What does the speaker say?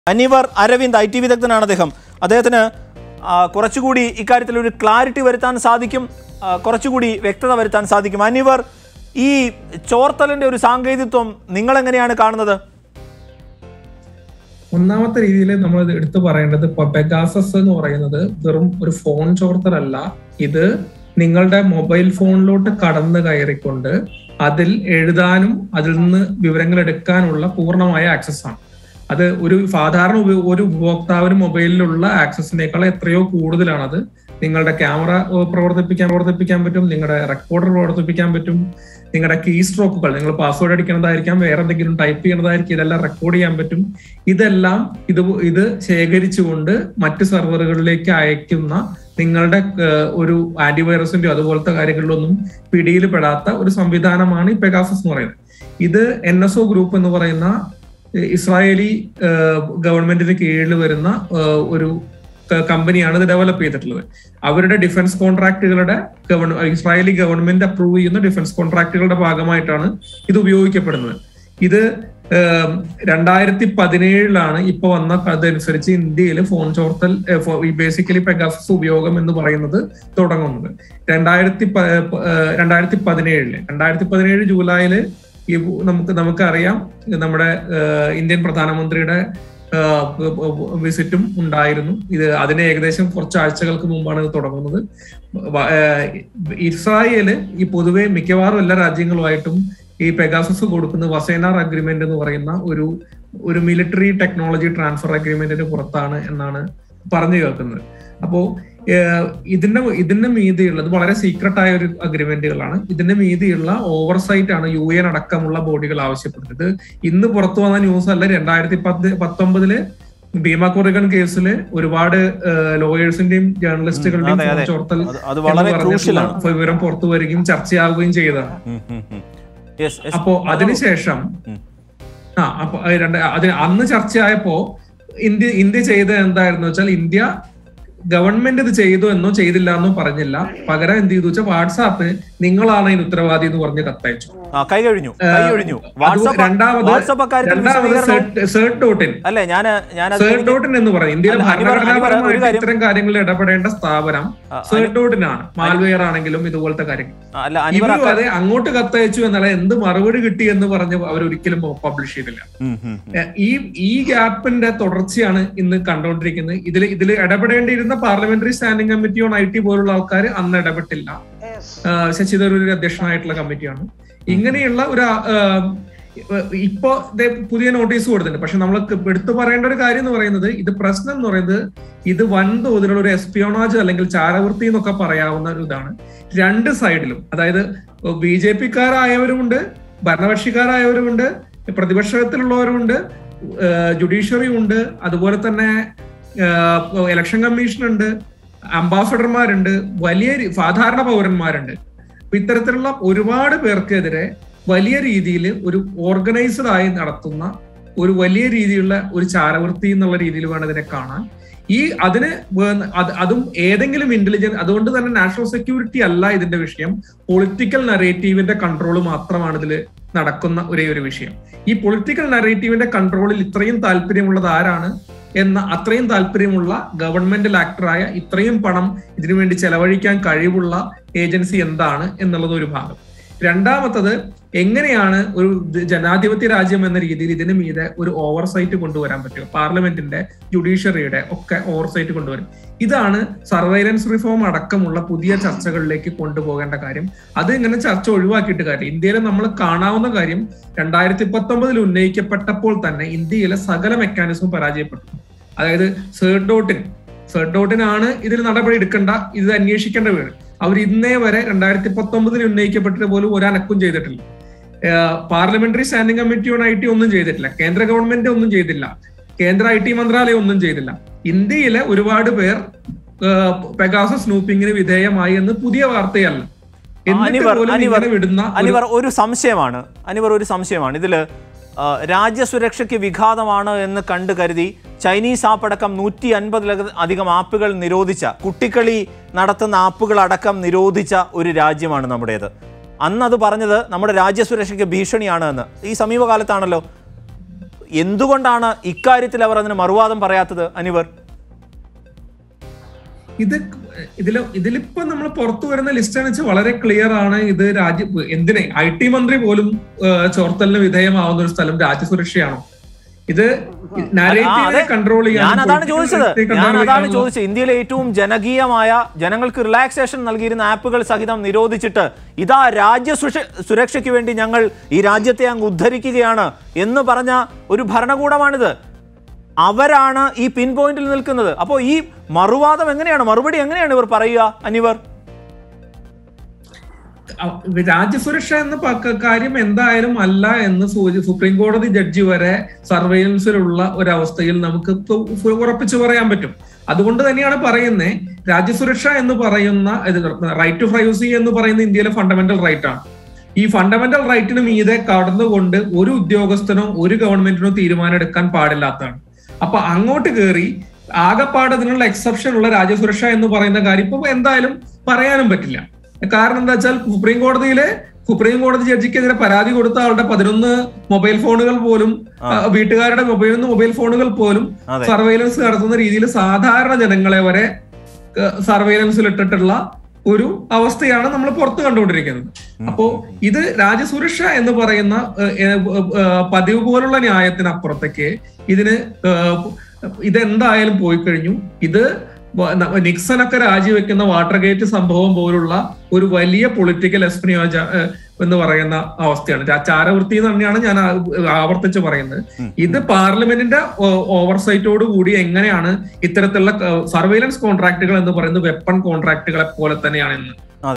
അനിവർ Aravind I T വിദഗ്ധനാണ് അദ്ദേഹം അദ്ദേഹത്തിന് ആ, കുറച്ചുകൂടി ഇക്കാര്യത്തിൽ ഒരു ക്ലാരിറ്റി വരുത്താൻ സാധിക്കും ആ, കുറച്ചുകൂടി വ്യക്തത വരുത്താൻ സാധിക്കും അനിവർ ഈ ചോർത്തലിന്റെ ഒരു സാങ്കേതിത്വം നിങ്ങൾ എങ്ങനെയാണ് കാണുന്നത് ഒന്നാമത്തെ രീതിയിൽ നമ്മൾ ഇത് എടുത്തു പറയേണ്ടത് ഇപ്പൊ പെഗാസസ് എന്ന് പറയുന്നത് വെറും ഒരു ഫോൺ ചോർത്തലല്ല ഇത് നിങ്ങളുടെ മൊബൈൽ ഫോണിലോട്ട് കടന്നു കയറിക്കൊണ്ട് അതിൽ എഴുതാനും അതിൽ നിന്ന് വിവരങ്ങൾ എടുക്കാനുള്ള പൂർണ്ണമായ ആക്സസ് ആണ് അത് ഒരു സാധാരണ ഉപ- ഒരു ഉപഭോക്താവിന് മൊബൈലിലുള്ള ആക്സസിനേക്കാൾ എത്രയോ കൂടുതലാണത് നിങ്ങളുടെ ക്യാമറ ഏഹ്, പ്രവർത്തിപ്പിക്കാൻ പ്രവർത്തിപ്പിക്കാൻ പറ്റും നിങ്ങളുടെ റെക്കോർഡർ പ്രവർത്തിപ്പിക്കാൻ പറ്റും നിങ്ങളുടെ കീ സ്ട്രോക്കുകൾ നിങ്ങൾ പാസ്വേഡ് അടിക്കുന്നതായിരിക്കാം വേറെ എന്തെങ്കിലും ടൈപ്പ് ചെയ്യുന്നതായിരിക്കും ഇതെല്ലാം റെക്കോർഡ് ചെയ്യാൻ പറ്റും ഇതെല്ലാം ഇത് ഇത് ശേഖരിച്ചുകൊണ്ട് മറ്റ് സെർവറുകളിലേക്ക് അയക്കുന്ന നിങ്ങളുടെ ഏഹ്, ഒരു ആന്റിവൈറസിന്റെയോ അതുപോലത്തെ കാര്യങ്ങളിലൊന്നും പിടിയിൽ പെടാത്ത ഒരു സംവിധാനമാണ് ഈ പെഗാസസ് എന്ന് പറയുന്നത് ഇത് എൻ എസ് ഒ ഗ്രൂപ്പ് എന്ന് പറയുന്ന ഏഹ്, ഇസ്രായേലി ഏഹ്, ഗവൺമെന്റിന് കീഴിൽ വരുന്ന ഏഹ്, ഒരു ക- കമ്പനിയാണ് ഇത് ഡെവലപ്പ് ചെയ്തിട്ടുള്ളത് അവരുടെ ഡിഫൻസ് കോൺട്രാക്ടുകളുടെ ഗവൺ ഇസ്രായേലി ഗവൺമെന്റ് അപ്രൂവ് ചെയ്യുന്ന ഡിഫൻസ് കോൺട്രാക്ടുകളുടെ ഭാഗമായിട്ടാണ് ഇത് ഉപയോഗിക്കപ്പെടുന്നത് ഇത് ഏം, രണ്ടായിരത്തി പതിനേഴിലാണ് ഇപ്പൊ വന്ന അതനുസരിച്ച് ഇന്ത്യയിൽ ഫോൺ ചോർത്തൽ ബേസിക്കലി പെഗാസസ് ഉപയോഗം എന്ന് പറയുന്നത് തുടങ്ങുന്നത് രണ്ടായിരത്തി പ- പ- ഏഹ്, രണ്ടായിരത്തി പതിനേഴില് രണ്ടായിരത്തി പതിനേഴ് ജൂലൈയില് ഈ നമുക്ക് നമുക്കറിയാം നമ്മുടെ ഏഹ്, ഇന്ത്യൻ പ്രധാനമന്ത്രിയുടെ വിസിറ്റും ഉണ്ടായിരുന്നു ഇത് അതിന് ഏകദേശം കുറച്ച് ആഴ്ചകൾക്ക് മുമ്പാണ് ഇത് തുടങ്ങുന്നത് വ- ഏഹ് ഇസ്രായേല് ഈ പൊതുവെ മിക്കവാറും എല്ലാ രാജ്യങ്ങളുമായിട്ടും ഈ പെഗാസസ് കൊടുക്കുന്ന വസേനാർ അഗ്രിമെന്റ് എന്ന് പറയുന്ന ഒരു ഒരു മിലിറ്ററി ടെക്നോളജി ട്രാൻസ്ഫർ അഗ്രിമെന്റിന് പുറത്താണ് എന്നാണ് പറഞ്ഞു കേൾക്കുന്നത് അപ്പോ ഏഹ് ഇതിന്റെ ഇതിന്റെ മീതിയുള്ള ഇത് വളരെ സീക്രട്ട് ആയ ഒരു അഗ്രിമെന്റുകളാണ് ഇതിന്റെ മീതിയുള്ള ഓവർസൈറ്റ് ആണ് യു എൻ അടക്കമുള്ള ബോഡികൾ ആവശ്യപ്പെട്ടത് ഇന്ന് പുറത്തു വന്ന ന്യൂസ് അല്ല രണ്ടായിരത്തി പത്ത് പത്തൊമ്പതില് ഭീമ കൊറിഗൺ കേസില് ഒരുപാട് ലോയേഴ്സിന്റെയും ജേർണലിസ്റ്റുകളുടെയും അതെ, അതെ. ചോർത്തൽ അത് അത് വളരെ എന്ന് പറഞ്ഞിട്ടുള്ള ക്രൂഷ്യലാണ് വിവരം പുറത്തു വരികയും ചർച്ചയാവുകയും ചെയ്തതാണ് ഉം, ഉം, ഉം. Yes, yes. അപ്പോ അതിനുശേഷം ഉം. ആ അപ്പൊ അത് രണ്ട് അതിന് അന്ന് ചർച്ചയായപ്പോ ഇന്ത്യ ഇന്ത്യ ചെയ്തത് എന്തായിരുന്നു വെച്ചാൽ ഇന്ത്യ ഗവൺമെന്റ് ഇത് ചെയ്തു എന്നോ ചെയ്തില്ല എന്നോ പറഞ്ഞില്ല പകരം എന്ത് ചെയ്തു വെച്ചാൽ വാട്സാപ്പിന് നിങ്ങളാണ് ഇതിന് ഉത്തരവാദി എന്ന് പറഞ്ഞ് കത്തയച്ചു ആ കൈ കഴിഞ്ഞു കൈ കഴിഞ്ഞു അത് വാട്സപ്പ് രണ്ടാമത് വാട്സപ്പ് അക്കാര്യത്തിൽ രണ്ടാമത് വിശദീകരണം സേർട്ട് ഡോട്ടിൻ അല്ലേ ഞാൻ ഞാനത് സേർട്ട് ഡോട്ടിൻ എന്ന് പറയും ഇന്ത്യയിലെ അല്ല, അനിവർ- അനിവർ ഒരു ഭരണഘടനാപരമായിട്ട് കാര്യം- ഇത്തരം കാര്യങ്ങളിൽ ഇടപെടേണ്ട സ്ഥാപനം ആ, സേർട്ട് ഡോട്ടിനാണ് മാൽവെയർ ആണെങ്കിലും ഇതുപോലത്തെ കാര്യങ്ങൾ ആ, അല്ല അനിവർ ഇവരും അതെ അങ്ങോട്ട് കത്തയച്ചു എന്നല്ല എന്ത് മറുപടി കിട്ടി എന്ന് പറഞ്ഞ് അവർ ഒരിക്കലും പബ്ലിഷ് ചെയ്തില്ല ഉം, ഉം, ഉം. ഏഹ് ഈ ഈ ഗ്യാപ്പിന്റെ തുടർച്ചയാണ് ഇന്ന് കണ്ടുകൊണ്ടിരിക്കുന്നത് ഇതിൽ ഇതിൽ ഇടപെടേണ്ടിയിരുന്ന parliamentary standing committee on I T പോലുള്ള ആൾക്കാർ അന്ന് ഇടപെട്ടില്ല ആഹ് ശശി തരൂർ അധ്യക്ഷനായിട്ടുള്ള കമ്മിറ്റിയാണ് ഇങ്ങനെയുള്ള ഒരു ആ- ആഹ് ഇപ്പോ ദേ പുതിയ നോട്ടീസ് കൊടുത്തിട്ടുണ്ട് പക്ഷെ നമ്മൾ എടുത്തു പറയേണ്ട ഒരു കാര്യം എന്ന് പറയുന്നത് ഇത് പ്രശ്നം എന്ന് പറയുന്നത് ഇത് വൻതോതിലുള്ള ഒരു എസ്പിയോണാജ് അല്ലെങ്കിൽ ചാരവൃത്തി എന്നൊക്കെ പറയാവുന്ന ഒരു ഇതാണ് രണ്ട് സൈഡിലും അതായത് ബി ജെ പിക്കാരായവരുമുണ്ട് ഭരണകക്ഷിക്കാരായവരുമുണ്ട് പ്രതിപക്ഷത്തിലുള്ളവരുമുണ്ട് ജുഡീഷ്യറി ഉണ്ട് അതുപോലെ തന്നെ ഇലക്ഷൻ കമ്മീഷൻ ഉണ്ട് അംബാസഡർമാരുണ്ട് വലിയ രീ- സാധാരണ പൗരന്മാരുണ്ട് അപ്പൊ ഇത്തരത്തിലുള്ള ഒരുപാട് പേർക്കെതിരെ വലിയ രീതിയിൽ ഒരു ഓർഗനൈസ്ഡ് ആയി നടത്തുന്ന ഒരു വലിയ രീതിയിലുള്ള ഒരു ചാരവൃത്തി എന്നുള്ള രീതിയിൽ വേണം ഇതിനെ കാണാൻ ഈ അതിന് വേ- അത് അതും ഏതെങ്കിലും ഇന്റലിജൻസ് അതുകൊണ്ട് തന്നെ നാഷണൽ സെക്യൂരിറ്റി അല്ല ഇതിന്റെ വിഷയം പൊളിറ്റിക്കൽ നറേറ്റീവിന്റെ കൺട്രോൾ മാത്രമാണ് ഇതിൽ നടക്കുന്ന ഒരേ ഒരു വിഷയം ഈ പൊളിറ്റിക്കൽ നറേറ്റീവിന്റെ കൺട്രോളിൽ ഇത്രയും താല്പര്യമുള്ളത് ആരാണ് എന്ന അത്രയും താല്പര്യമുള്ള ഗവൺമെന്റൽ ആക്ടറായ ഇത്രയും പണം ഇതിനു വേണ്ടി ചെലവഴിക്കാൻ കഴിവുള്ള ഏജൻസി എന്താണ് എന്നുള്ളത് ഒരു ഭാഗം രണ്ടാമത്തത് എങ്ങനെയാണ് ഒരു ജ- ജനാധിപത്യ രാജ്യം എന്ന രീതിയിൽ ഇതിന് മീതെ ഒരു ഓവർസൈറ്റ് കൊണ്ടുവരാൻ പറ്റുക പാർലമെന്റിന്റെ ജുഡീഷ്യറിയുടെ ഒക്കെ ഓവർസൈറ്റ് കൊണ്ടുവരും ഇതാണ് സർവൈലൻസ് റിഫോം അടക്കമുള്ള പുതിയ ചർച്ചകളിലേക്ക് കൊണ്ടുപോകേണ്ട കാര്യം അത് ഇങ്ങനെ ചർച്ച ഒഴിവാക്കിയിട്ട് കാര്യം ഇന്ത്യയിൽ നമ്മൾ കാണാവുന്ന കാര്യം രണ്ടായിരത്തി പത്തൊമ്പതിൽ ഉന്നയിക്കപ്പെട്ടപ്പോൾ തന്നെ ഇന്ത്യയിലെ സകല മെക്കാനിസവും പരാജയപ്പെട്ടു അതായത് സേർട്ട് ഡോട്ടിൻ സേർട്ട് ഡോട്ടിനാണ് ഇതിൽ നടപടി എടുക്കേണ്ട ഇത് അന്വേഷിക്കേണ്ട വീട് അവർ ഇന്നേ വരെ രണ്ടായിരത്തി പത്തൊമ്പതിൽ ഉന്നയിക്കപ്പെട്ടിട്ട് പോലും ഒരു അനക്കും ചെയ്തിട്ടില്ല parliamentary standing committee on I T ഒന്നും ചെയ്തിട്ടില്ല കേന്ദ്ര ഗവൺമെന്റ് ഒന്നും ചെയ്തില്ല കേന്ദ്ര ഐ ടി മന്ത്രാലയം ഒന്നും ചെയ്തില്ല ഇന്ത്യയിലെ ഒരുപാട് പേർ പെഗാസ സ്നൂപ്പിങ്ങിന് വിധേയമായി എന്ന് പുതിയ വാർത്തയല്ല എന്നിട്ട് അനിവർ പോലും അനിവർ ഇങ്ങനെ വിടുന്ന ഒരു- അനിവർ ഒരു സംശയമാണ് അനിവർ ഒരു സംശയമാണ് ഇതിൽ രാജ്യസുരക്ഷയ്ക്ക് വിഘാതമാണ് എന്ന് കണ്ടു കരുതി ചൈനീസ് ആപ്പ് അടക്കം നൂറ്റി അൻപതിലധികം അധികം ആപ്പുകൾ നിരോധിച്ച കുട്ടിക്കളി നടത്തുന്ന ആപ്പുകൾ അടക്കം നിരോധിച്ച ഒരു രാജ്യമാണ് നമ്മുടേത് അന്ന് അത് പറഞ്ഞത് നമ്മുടെ രാജ്യസുരക്ഷയ്ക്ക് ഭീഷണിയാണ് എന്ന് ഈ സമീപകാലത്താണല്ലോ എന്തുകൊണ്ടാണ് ഇക്കാര്യത്തിൽ അവർ അതിന് മറുവാദം പറയാത്തത് അനിവർ ഇത് ഇതിൽ ഇതിലിപ്പോ നമ്മൾ പുറത്തു വരുന്ന ലിസ്റ്റ് എന്ന് വെച്ചാൽ വളരെ ക്ലിയർ ആണ് ഇത് രാജ്യ എന്തിനെ ഐ ടി മന്ത്രി പോലും ഏഹ്, ചോർത്തലിന് വിധേയമാവുന്ന ഒരു സ്ഥലം രാജ്യസുരക്ഷയാണോ ഇത് നരേറ്റീവിനെ കൺട്രോൾ ഞാൻ അതാണ് ചോദിച്ചത് ഞാൻ അതാണ് ചോദിച്ചത് ഇന്ത്യയിലെ ഏറ്റവും ജനകീയമായ ജനങ്ങൾക്ക് റിലാക്സേഷൻ നൽകിയിരുന്ന ആപ്പുകൾ സഹിതം നിരോധിച്ചിട്ട് ഇതാ രാജ്യ സുരക്ഷ- സുരക്ഷയ്ക്ക് വേണ്ടി ഞങ്ങൾ ഈ രാജ്യത്തെ അങ്ങ് ഉദ്ധരിക്കുകയാണ് എന്ന് പറഞ്ഞ ഒരു ഭരണകൂടമാണിത് അവരാണ് ഈ പിൻ പോയിന്റിൽ നിൽക്കുന്നത് അപ്പോൾ ഈ മറുവാദം എങ്ങനെയാണ് മറുപടി എങ്ങനെയാണ് ഇവർ പറയുക അനിവർ രാജ്യസുരക്ഷ എന്ന പ- കാര്യം എന്തായാലും അല്ല എന്ന് സൂചി- സുപ്രീം കോടതി ജഡ്ജി വരെ സർവൈലൻസിലുള്ള ഒരവസ്ഥയിൽ നമുക്ക് ഇപ്പൊ ഉ- ഉറപ്പിച്ചു പറയാൻ പറ്റും അതുകൊണ്ട് തന്നെയാണ് പറയുന്നത് രാജ്യസുരക്ഷ എന്ന് പറയുന്ന റൈറ്റ് ടു പ്രൈവസി എന്ന് പറയുന്ന ഇന്ത്യയിലെ ഫണ്ടമെന്റൽ റൈറ്റ് ആണ് ഈ ഫണ്ടമെന്റൽ റൈറ്റിന് മീതെ കടന്നുകൊണ്ട് ഒരു ഉദ്യോഗസ്ഥനോ ഒരു ഗവൺമെന്റിനോ തീരുമാനം എടുക്കാൻ പാടില്ലാത്തതാണ് അപ്പൊ അങ്ങോട്ട് കയറി ആകെപ്പാട് അതിനുള്ള എക്സെപ്ഷൻ ഉള്ള രാജ്യസുരക്ഷ എന്ന് പറയുന്ന കാര്യം ഇപ്പൊ എന്തായാലും പറയാനും പറ്റില്ല കാരണം എന്താ വെച്ചാൽ സുപ്രീം കോടതിയിലെ സുപ്രീം കോടതി ജഡ്ജിക്കെതിരെ പരാതി കൊടുത്ത ആളുടെ പതിനൊന്ന് മൊബൈൽ ഫോണുകൾ പോലും ആ, വീട്ടുകാരുടെ മൊബൈൽ മൊബൈൽ ഫോണുകൾ പോലും അതെ. സർവൈലൻസ് നടത്തുന്ന രീതിയിൽ സാധാരണ ജനങ്ങളെ വരെ സർവൈലൻസിൽ ഇട്ടിട്ടുള്ള ഒരു അവസ്ഥയാണ് നമ്മൾ പുറത്ത് കണ്ടുകൊണ്ടിരിക്കുന്നത് അപ്പോ ഇത് രാജ്യസുരക്ഷ എന്ന് പറയുന്ന ഏഹ്, ഏഹ്, ഏഹ്, പതിവ് പോലുള്ള ന്യായത്തിനപ്പുറത്തേക്ക് ഇതിന് ഏഹ്, ഇതെന്തായാലും പോയി കഴിഞ്ഞു ഇത് വ- ന- നിക്സണൊക്കെ രാജിവെക്കുന്ന വാട്ടർ ഗേറ്റ് സംഭവം പോലുള്ള ഒരു വലിയ പൊളിറ്റിക്കൽ എസ്പിനിയോജ എന്ന് പറയുന്ന അവസ്ഥയാണ് ചാ- ചാരവൃത്തി എന്ന് തന്നെയാണ് ഞാൻ ആ- ആവർത്തിച്ച് പറയുന്നത് ഇത് പാർലമെന്റിന്റെ ഓവർസൈറ്റോട് കൂടി എങ്ങനെയാണ് ഇത്തരത്തിലുള്ള സർവൈലൻസ് കോൺട്രാക്ടുകൾ എന്ന് പറയുന്നത് വെപ്പൺ കോൺട്രാക്ടുകളെ പോലെ തന്നെയാണ് ഇന്ന്